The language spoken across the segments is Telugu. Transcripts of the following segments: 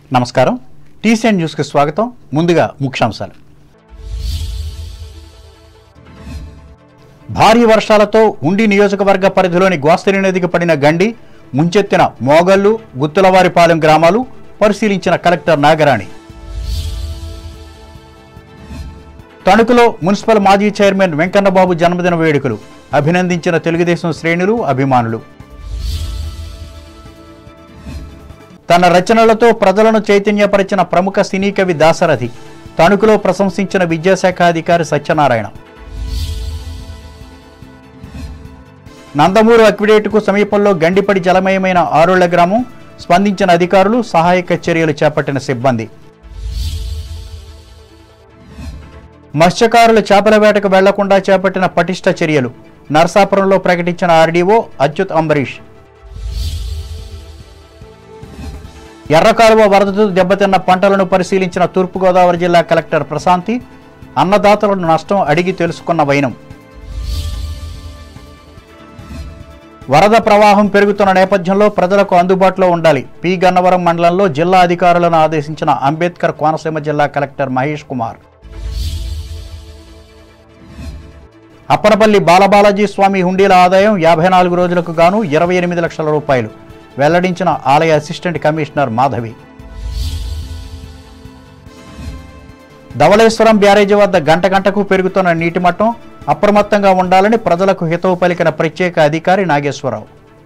నమస్కారం టీసీఎన్ న్యూస్కి స్వాగతం ముందుగా ముఖ్యాంశాలు భారీ వర్షాలతో ఉండి నియోజకవర్గ పరిధిలోని గోస్తరి నదికి పడిన గండి ముంచెత్తిన మోగల్లు గుత్తులవారిపాలెం గ్రామాలు పరిశీలించిన కలెక్టర్ నాగరాణి తణుకులో మున్సిపల్ మాజీ చైర్మన్ వెంకన్నబాబు జన్మదిన వేడుకలు అభినందించిన తెలుగుదేశం శ్రేణులు అభిమానులు తన రచనలతో ప్రజలను చైతన్యపరిచిన ప్రముఖ సినీ కవి దాసరథి తణుకులో ప్రశంసించిన విద్యాశాఖ అధికారి సత్యనారాయణ నందమూరు అక్విడేటుకు సమీపంలో గండిపడి జలమయమైన ఆరుళ్ల గ్రామం స్పందించిన అధికారులు సహాయక చర్యలు చేపట్టిన సిబ్బంది మత్స్యకారులు చేపల వేటకు వెళ్లకుండా చేపట్టిన పటిష్ట చర్యలు నర్సాపురంలో ప్రకటించిన ఆర్డీఓ అచ్యుత్ అంబరీష్ ఎర్రకాలువ వరదతో దెబ్బతిన్న పంటలను పరిశీలించిన తూర్పుగోదావరి జిల్లా కలెక్టర్ ప్రశాంతి అన్నదాతలను నష్టం అడిగి తెలుసుకున్న వైనం వరద ప్రవాహం పెరుగుతున్న నేపథ్యంలో ప్రజలకు అందుబాటులో ఉండాలి పి గన్నవరం మండలంలో జిల్లా అధికారులను ఆదేశించిన అంబేద్కర్ కోనసీమ జిల్లా కలెక్టర్ మహేష్ కుమార్ అప్పనపల్లి బాలబాలాజీ స్వామి హుండీల ఆదాయం యాభై నాలుగు రోజులకు గాను ఇరవై ఎనిమిది లక్షల రూపాయలు వెల్లడించిన ఆలయ assistant commissioner Madhavi Dhavaleswaram barrage వద్ద గంట గంటకు పెరుగుతున్న నీటి మట్టం అప్రమత్తంగా ఉండాలని ప్రజలకు హితవు పలికిన ప్రత్యేక అధికారి నాగేశ్వరరావు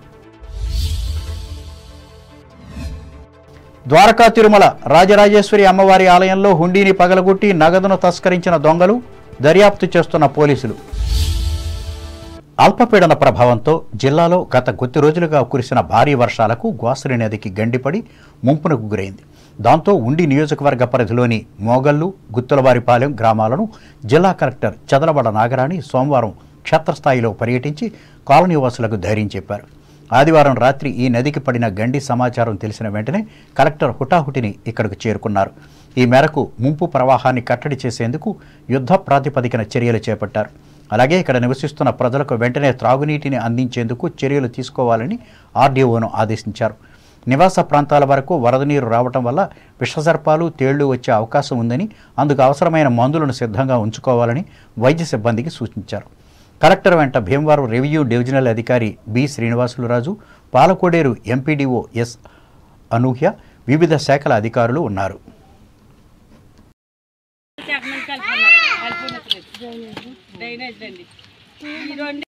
ద్వారకా తిరుమల రాజరాజేశ్వరి అమ్మవారి ఆలయంలో హుండీని పగలగొట్టి నగదును తస్కరించిన దొంగలు దర్యాప్తు చేస్తున్న పోలీసులు అల్పపీడన ప్రభావంతో జిల్లాలో గత కొద్ది రోజులుగా కురిసిన భారీ వర్షాలకు గోసరి నదికి గండిపడి ముంపునకు గురైంది దాంతో ఉండి నియోజకవర్గ పరిధిలోని మోగల్లు గుత్తులవారిపాలెం గ్రామాలను జిల్లా కలెక్టర్ చదలబడ నాగరాణి సోమవారం క్షేత్రస్థాయిలో పర్యటించి కాలనీవాసులకు ధైర్యం చెప్పారు ఆదివారం రాత్రి ఈ నదికి పడిన గండి సమాచారం తెలిసిన వెంటనే కలెక్టర్ హుటాహుటిని ఇక్కడకు చేరుకున్నారు ఈ మేరకు ముంపు ప్రవాహాన్ని కట్టడి చేసేందుకు యుద్ధ ప్రాతిపదికన చర్యలు చేపట్టారు అలాగే ఇక్కడ నివసిస్తున్న ప్రజలకు వెంటనే త్రాగునీటిని అందించేందుకు చర్యలు తీసుకోవాలని ఆర్డీఓను ఆదేశించారు నివాస ప్రాంతాల వరకు వరద నీరు రావటం వల్ల విషసర్పాలు తేళ్లు వచ్చే అవకాశం ఉందని అందుకు అవసరమైన మందులను సిద్ధంగా ఉంచుకోవాలని వైద్య సిబ్బందికి సూచించారు కలెక్టర్ వెంట భీమవరం రెవెన్యూ డివిజనల్ అధికారి B Srinivasularaju Palakoderu MPDO S Anuhya వివిధ శాఖల అధికారులు ఉన్నారు సెగ్మెంట్ కలుపుకున్నారు కలుపుకున్నట్లేదు డ్రైనేజ్ అండి ఈ రెండు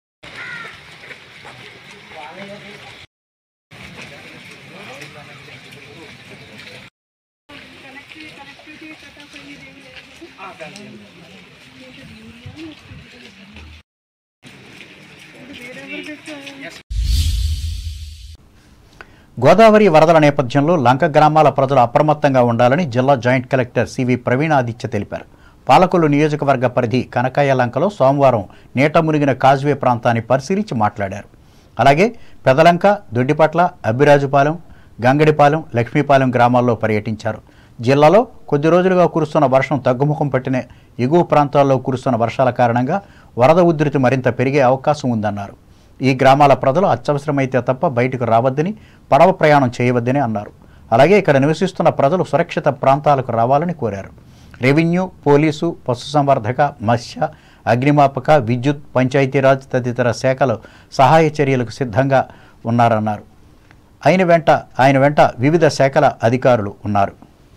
గోదావరి వరదల నేపథ్యంలో లంక గ్రామాల ప్రజలు అప్రమత్తంగా ఉండాలని జిల్లా జాయింట్ కలెక్టర్ సివి ప్రవీణాదిత్య తెలిపారు పాలకొల్లు నియోజకవర్గ పరిధి కనకాయ లంకలో సోమవారం నీట మునిగిన కాజ్వే ప్రాంతాన్ని పరిశీలించి మాట్లాడారు అలాగే పెదలంక దొడ్డిపట్ల అబ్బిరాజుపాలెం గంగడిపాలెం లక్ష్మీపాలెం గ్రామాల్లో పర్యటించారు జిల్లాలో కొద్ది రోజులుగా కురుస్తున్న వర్షం తగ్గుముఖం పట్టిన ఎగువ ప్రాంతాల్లో కురుస్తున్న వర్షాల కారణంగా వరద ఉధృతి మరింత పెరిగే అవకాశం ఉందన్నారు ఈ గ్రామాల ప్రజలు అత్యవసరమైతే తప్ప బయటకు రావద్దని పడవ ప్రయాణం చేయవద్దని అన్నారు అలాగే ఇక్కడ నివసిస్తున్న ప్రజలు సురక్షిత ప్రాంతాలకు రావాలని కోరారు రెవెన్యూ పోలీసు పశుసంవర్ధక మత్స్య అగ్నిమాపక విద్యుత్ పంచాయతీరాజ్ తదితర శాఖలు సహాయ చర్యలకు సిద్ధంగా ఉన్నారన్నారు ఆయన వెంట ఆయన వెంట వివిధ శాఖల అధికారులు ఉన్నారు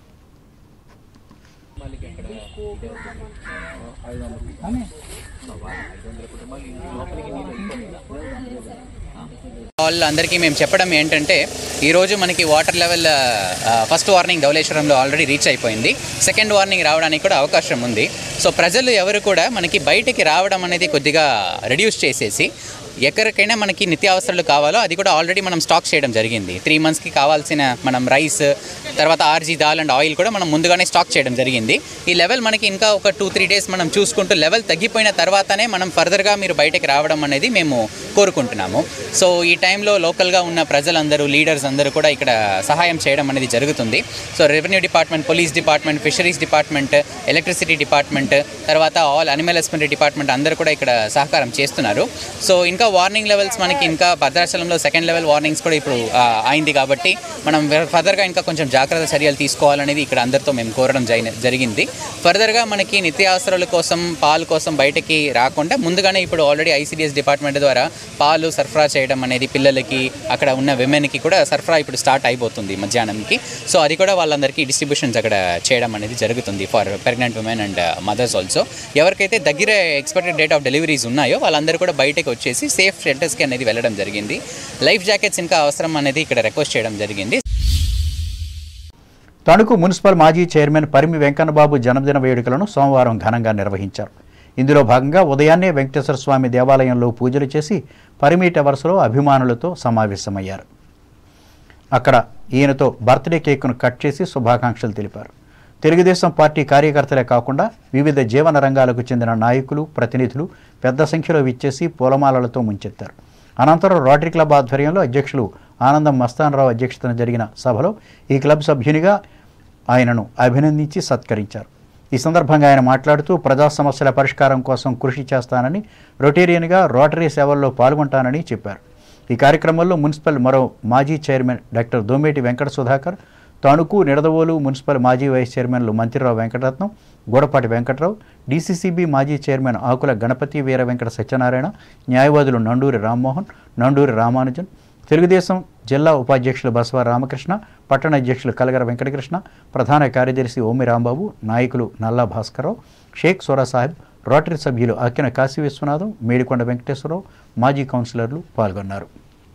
వాళ్ళందరికీ మేము చెప్పడం ఏంటంటే ఈరోజు మనకి వాటర్ లెవెల్ ఆ, ఫస్ట్ వార్నింగ్ ధవళేశ్వరంలో ఆల్రెడీ రీచ్ అయిపోయింది సెకండ్ వార్నింగ్ రావడానికి కూడా అవకాశం ఉంది సో ప్రజలు ఎవరు కూడా మనకి బయటికి రావడం అనేది కొద్దిగా రెడ్యూస్ చేసేసి ఎక్కడికైనా మనకి నిత్యావసరాలు కావాలో అది కూడా ఆల్రెడీ మనం స్టాక్ చేయడం జరిగింది త్రీ మంత్స్కి కావాల్సిన మనం రైస్ తర్వాత ఆర్జీ దాల్ అండ్ ఆయిల్ కూడా మనం ముందుగానే స్టాక్ చేయడం జరిగింది ఈ లెవెల్ మనకి ఇంకా ఒక టూ త్రీ డేస్ మనం చూసుకుంటూ లెవెల్ తగ్గిపోయిన తర్వాతనే మనం ఫర్దర్గా మీరు బయటకు రావడం అనేది మేము కోరుకుంటున్నాము సో ఈ టైంలో లోకల్గా ఉన్న ప్రజలందరూ లీడర్స్ అందరూ కూడా ఇక్కడ సహాయం చేయడం అనేది జరుగుతుంది so revenue department police department fisheries department electricity department తర్వాత ఆల్ అనిమల్ హస్బెండరీ డిపార్ట్మెంట్ అందరూ కూడా ఇక్కడ సహకారం చేస్తున్నారు సో ఇంకా వార్నింగ్ లెవెల్స్ మనకి ఇంకా భద్రాచలంలో సెకండ్ లెవెల్ వార్నింగ్స్ కూడా ఇప్పుడు ఆ, అయింది కాబట్టి మనం ఫర్దర్గా ఇంకా కొంచెం జాగ్రత్త చర్యలు తీసుకోవాలనేది ఇక్కడ అందరితో మేము కోరడం జరిగిన- జరిగింది ఫర్దర్గా మనకి నిత్యావసరాల కోసం పాలు కోసం బయటకి రాకుండా ముందుగానే ఇప్పుడు ఆల్రెడీ ఐసీడీఎస్ డిపార్ట్మెంట్ ద్వారా పాలు సరఫరా చేయడం అనేది పిల్లలకి అక్కడ ఉన్న విమెన్కి కూడా సరఫరా ఇప్పుడు స్టార్ట్ అయిపోతుంది మధ్యాహ్నంకి సో అది కూడా వాళ్ళందరికీ డిస్ట్రిబ్యూషన్స్ అక్కడ చేయడం అనేది జరుగుతుంది for pregnant women and mothers also ఎవరికైతే దగ్గర ఎక్స్పెక్టెడ్ డేట్ ఆఫ్ డెలివరీస్ ఉన్నాయో వాళ్ళందరూ కూడా బయటకు వచ్చేసి సేఫ్ షెల్టర్స్కి అనేది వెళ్ళడం జరిగింది లైఫ్ జాకెట్స్ ఇంకా అవసరం అనేది ఇక్కడ రిక్వెస్ట్ చేయడం జరిగింది తణుకు మున్సిపల్ మాజీ చైర్మన్ పరిమి వెంకన్నబాబు జన్మదిన వేడుకలను సోమవారం ఘనంగా నిర్వహించారు ఇందులో భాగంగా ఉదయాన్నే వెంకటేశ్వర స్వామి దేవాలయంలో పూజలు చేసి పరిమి టవర్స్లో అభిమానులతో సమావేశమయ్యారు అక్కడ ఈయనతో బర్త్డే కేక్ను కట్ చేసి శుభాకాంక్షలు తెలిపారు తెలుగుదేశం పార్టీ కార్యకర్తలే కాకుండా వివిధ జీవన రంగాలకు చెందిన నాయకులు ప్రతినిధులు పెద్ద సంఖ్యలో విచ్చేసి పూలమాలలతో ముంచెత్తారు అనంతరం రోటరీ క్లబ్ ఆధ్వర్యంలో అధ్యక్షులు ఆనందం మస్తానరావు అధ్యక్షతన జరిగిన సభలో ఈ క్లబ్ సభ్యునిగా ఆయనను అభినందించి సత్కరించారు ఈ సందర్భంగా ఆయన మాట్లాడుతూ ప్రజా సమస్యల పరిష్కారం కోసం కృషి చేస్తానని రొటేరియన్గా రోటరీ సేవల్లో పాల్గొంటానని చెప్పారు ఈ కార్యక్రమంలో మున్సిపల్ మరో మాజీ chairman doctor Dometi Venkata Sudhakar Tanuku Nidadavolu municipal మాజీ వైస్ చైర్మన్లు మంత్రిరావు వెంకటరత్నం గూడపాటి వెంకట్రావు డీసీసీబీ మాజీ చైర్మన్ ఆకుల గణపతి వీర వెంకట సత్యనారాయణ న్యాయవాదులు నండూరి రామ్మోహన్ నండూరి రామానుజన్ తెలుగుదేశం జిల్లా ఉపాధ్యక్షులు బసవ రామకృష్ణ పట్టణ అధ్యక్షులు కలగర వెంకటకృష్ణ ప్రధాన కార్యదర్శి ఓమి రాంబాబు నాయకులు నల్లా భాస్కరరావు షేక్ సోరాసాహెబ్ రోటరీ సభ్యులు అక్కిన కాశీ విశ్వనాథం మేడికొండ వెంకటేశ్వరరావు మాజీ కౌన్సిలర్లు పాల్గొన్నారు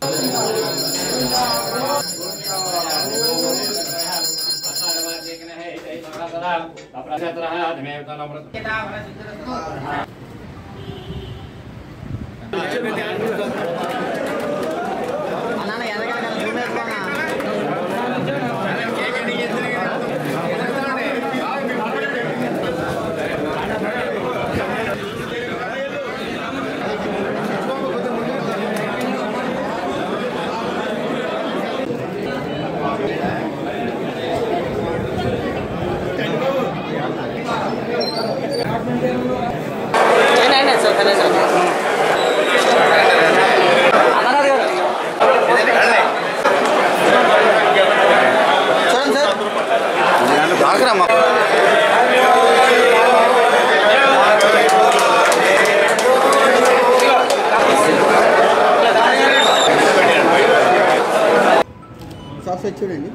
సాస్ చూడండి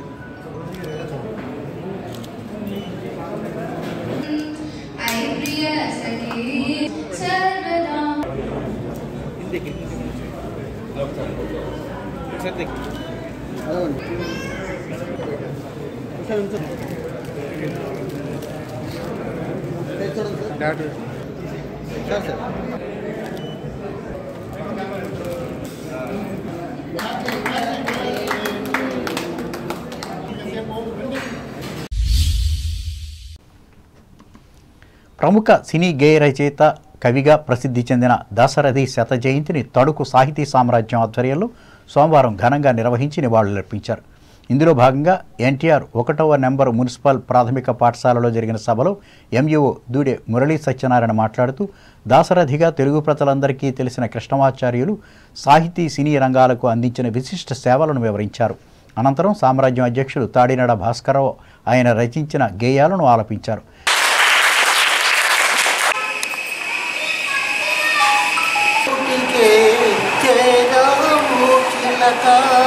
ఐప్రియ సఖీ సర్వదా అదవండి ఒకసారి ఉంచండి. ఇది చూడండి సార్ సార్ సార్ ప్రముఖ సినీ గేయ రచయిత కవిగా ప్రసిద్ధి చెందిన దాశరథి శత జయంతిని తడుకు సాహితీ సామ్రాజ్యం ఆధ్వర్యంలో సోమవారం ఘనంగా నిర్వహించి నివాళులర్పించారు ఇందులో భాగంగా ఎన్టీఆర్ ఒకటవ నెంబర్ మున్సిపల్ ప్రాథమిక పాఠశాలలో జరిగిన సభలో ఎంఈఓ దూడే మురళీ సత్యనారాయణ మాట్లాడుతూ దాశరథిగా తెలుగు ప్రజలందరికీ తెలిసిన కృష్ణమాచార్యులు సాహితీ సినీ రంగాలకు అందించిన విశిష్ట సేవలను వివరించారు అనంతరం సామ్రాజ్యం అధ్యక్షుడు తాడినాడ భాస్కరరావు ఆయన రచించిన గేయాలను ఆలపించారు పుట్టికే చేరాము చిలక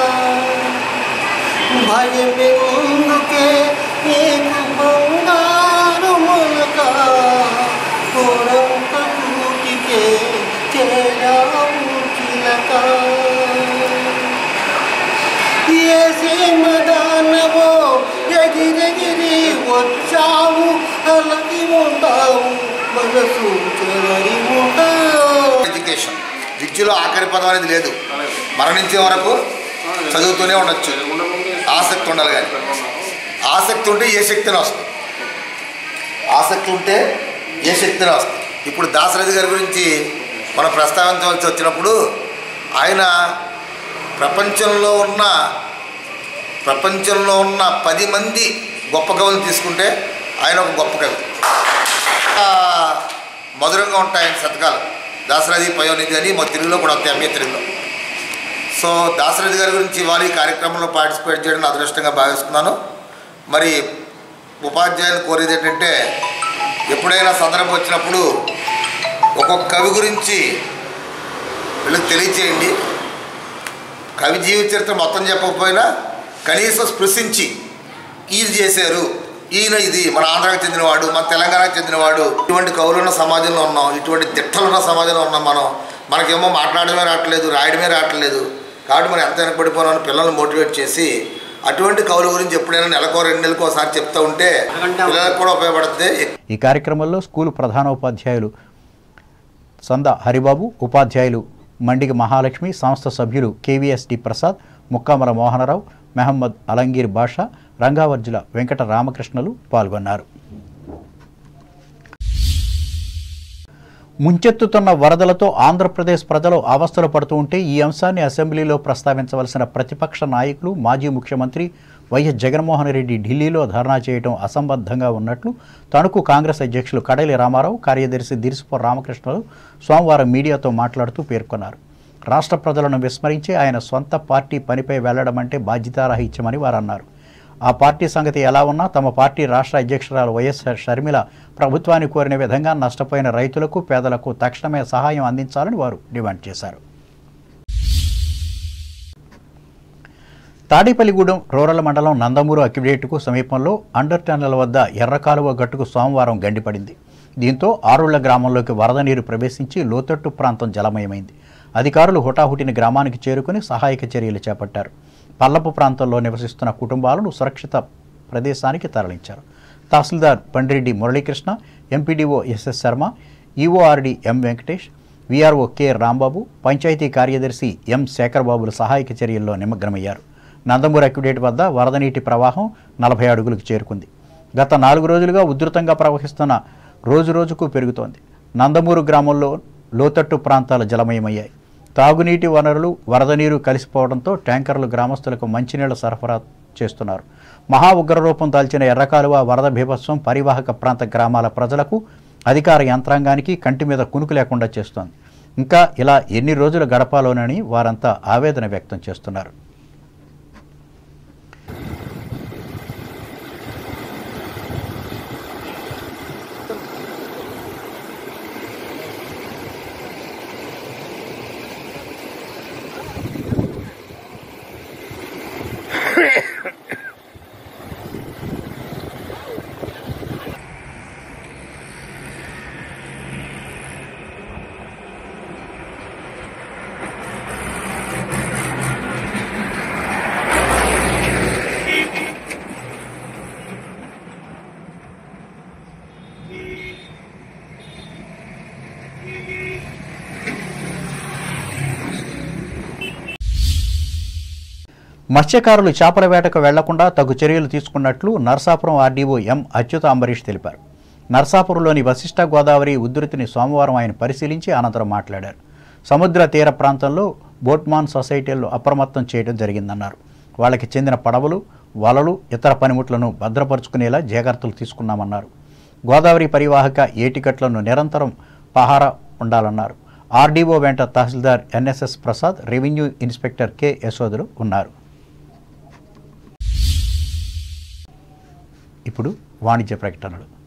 భయమెందుకే నీకు బంగారు మొలక కొరంత కూటికే చేరాము చిలక ఏ సీమదానవో ఎగిరెగిరి వచ్చావు అలగి ఉంటావు మనసు చెరడి ఉంటావు ఎడ్యుకేషన్ విద్యలో ఆఖరి పదం అనేది లేదు మరణించే వరకు చదువుతూనే ఉండొచ్చు ఆసక్తి ఉండాలి కానీ ఆసక్తి ఉంటే ఏ శక్తిని వస్తుంది ఆసక్తి ఉంటే ఏ శక్తిని వస్తుంది ఇప్పుడు దాశరథి గారి గురించి మనం ప్రస్తావించవలసి వచ్చినప్పుడు ఆయన ప్రపంచంలో ఉన్న ప్రపంచంలో ఉన్న పది మంది గొప్ప కవులను తీసుకుంటే ఆయన ఒక గొప్ప కవి ఆ, మధురంగా ఉంటాయి ఆయన శతకాలు దాసరాజి పయోనిధి అని మా తెలుగులో కూడా వస్తాయి ఎంఏ తెలుగులో సో దాసరథి గారి గురించి ఇవాళ ఈ కార్యక్రమంలో పార్టిసిపేట్ చేయడం నా అదృష్టంగా భావిస్తున్నాను మరి ఉపాధ్యాయులు కోరేది ఏంటంటే ఎప్పుడైనా సందర్భం వచ్చినప్పుడు ఒక్కొక్క కవి గురించి వీళ్ళకి తెలియచేయండి కవి జీవిత చరిత్ర మొత్తం చెప్పకపోయినా కనీసం స్పృశించి ఈయన చేశారు ఈయన ఇది మన ఆంధ్రాకి చెందినవాడు మన తెలంగాణకు చెందినవాడు ఇటువంటి కవులున్న సమాజంలో ఉన్నాం ఇటువంటి దిట్టలున్న సమాజంలో ఉన్నాం మనం మనకేమో మాట్లాడమే రావట్లేదు రాయడమే రావట్లేదు కాబట్టి మనం ఎంత వెనకబడిపోయినా పిల్లల్ని మోటివేట్ చేసి అటువంటి కవుల గురించి ఎప్పుడైనా నెలకో రెండు నెలలకో ఒకసారి చెప్తూ ఉంటే పిల్లలకు కూడా ఉపయోగపడుతుంది ఈ కార్యక్రమంలో స్కూలు ప్రధానోపాధ్యాయులు సంద హరిబాబు ఉపాధ్యాయులు మండిగి మహాలక్ష్మి సంస్థ సభ్యులు కేవీఎస్డి ప్రసాద్ ముక్కామల మోహనరావు మెహమ్మద్ అలంగీర్ బాషా రంగావర్జుల వెంకట రామకృష్ణలు పాల్గొన్నారు ముంచెత్తుతున్న వరదలతో ఆంధ్రప్రదేశ్ ప్రజలు అవస్థలు పడుతూ ఉంటే ఈ అంశాన్ని అసెంబ్లీలో ప్రస్తావించవలసిన ప్రతిపక్ష నాయకులు మాజీ ముఖ్యమంత్రి వైఎస్ జగన్మోహన్ రెడ్డి ఢిల్లీలో ధర్నా చేయడం అసంబద్ధంగా ఉన్నట్లు తణుకు కాంగ్రెస్ అధ్యక్షులు కడలి రామారావు కార్యదర్శి దిరిసిపో రామకృష్ణలు సోమవారం మీడియాతో మాట్లాడుతూ పేర్కొన్నారు రాష్ట్ర ప్రజలను విస్మరించి ఆయన సొంత పార్టీ పనిపై వెళ్లడం అంటే బాధ్యతారాహిత్యమని వారు అన్నారు ఆ పార్టీ సంగతి ఎలా ఉన్నా తమ పార్టీ రాష్ట్ర అధ్యక్షురాలు వైఎస్ షర్మిల ప్రభుత్వాన్ని కోరిన విధంగా నష్టపోయిన రైతులకు పేదలకు తక్షణమే సహాయం అందించాలని వారు డిమాండ్ చేశారు తాడేపల్లిగూడెం రూరల్ మండలం నందమూరు అక్కిడేటుకు సమీపంలో అండర్ టన్నెల్ వద్ద ఎర్రకాలువ గట్టుకు సోమవారం గండిపడింది దీంతో ఆరుళ్ల గ్రామంలోకి వరద నీరు ప్రవేశించి లోతట్టు ప్రాంతం జలమయమైంది అధికారులు హుటాహుటిన గ్రామానికి చేరుకుని సహాయక చర్యలు చేపట్టారు పల్లపు ప్రాంతంలో నివసిస్తున్న కుటుంబాలను సురక్షిత ప్రదేశానికి తరలించారు tahsildar Pandireddy Muralikrishna MPDO SS Sharma EORD M Venkatesh VRO K Rambabu panchayat కార్యదర్శి ఎం శేఖర్బాబులు సహాయక చర్యల్లో నిమగ్నమయ్యారు నందమూరు అక్యుడేట్ వద్ద వరద నీటి ప్రవాహం నలభై అడుగులకు చేరుకుంది గత నాలుగు రోజులుగా ఉధృతంగా ప్రవహిస్తున్న రోజు రోజుకు పెరుగుతోంది నందమూరు గ్రామంలో లోతట్టు ప్రాంతాలు జలమయమయ్యాయి తాగునీటి వనరులు వరద నీరు కలిసిపోవడంతో ట్యాంకర్లు గ్రామస్తులకు మంచినీళ్ల సరఫరా చేస్తున్నారు మహా ఉగ్రరూపం దాల్చిన ఎర్రకాలువ వరద బీభత్సం పరివాహక ప్రాంత గ్రామాల ప్రజలకు అధికార యంత్రాంగానికి కంటి మీద కునుకు లేకుండా చేస్తోంది ఇంకా ఇలా ఎన్ని రోజులు గడపాలోనని వారంతా ఆవేదన వ్యక్తం చేస్తున్నారు మత్స్యకారులు చేపల వేటకు వెళ్లకుండా తగు చర్యలు తీసుకున్నట్లు నర్సాపురం ఆర్డీఓ ఎం అచ్యుత అంబరీష్ తెలిపారు నర్సాపురంలోని వశిష్ట గోదావరి ఉధృతిని సోమవారం ఆయన పరిశీలించి అనంతరం మాట్లాడారు సముద్ర తీర ప్రాంతంలో బోట్మాన్ సొసైటీల్లో అప్రమత్తం చేయడం జరిగిందన్నారు వాళ్ళకి చెందిన పడవలు వలలు ఇతర పనిముట్లను భద్రపరుచుకునేలా జాగ్రత్తలు తీసుకున్నామన్నారు గోదావరి పరివాహక ఏటికట్లను నిరంతరం పహారా ఉండాలన్నారు ఆర్డీఓ వెంట tahsildar NSS Prasad revenue inspector K Yashodaru ఉన్నారు ఇప్పుడు వాణిజ్య ప్రకటనలు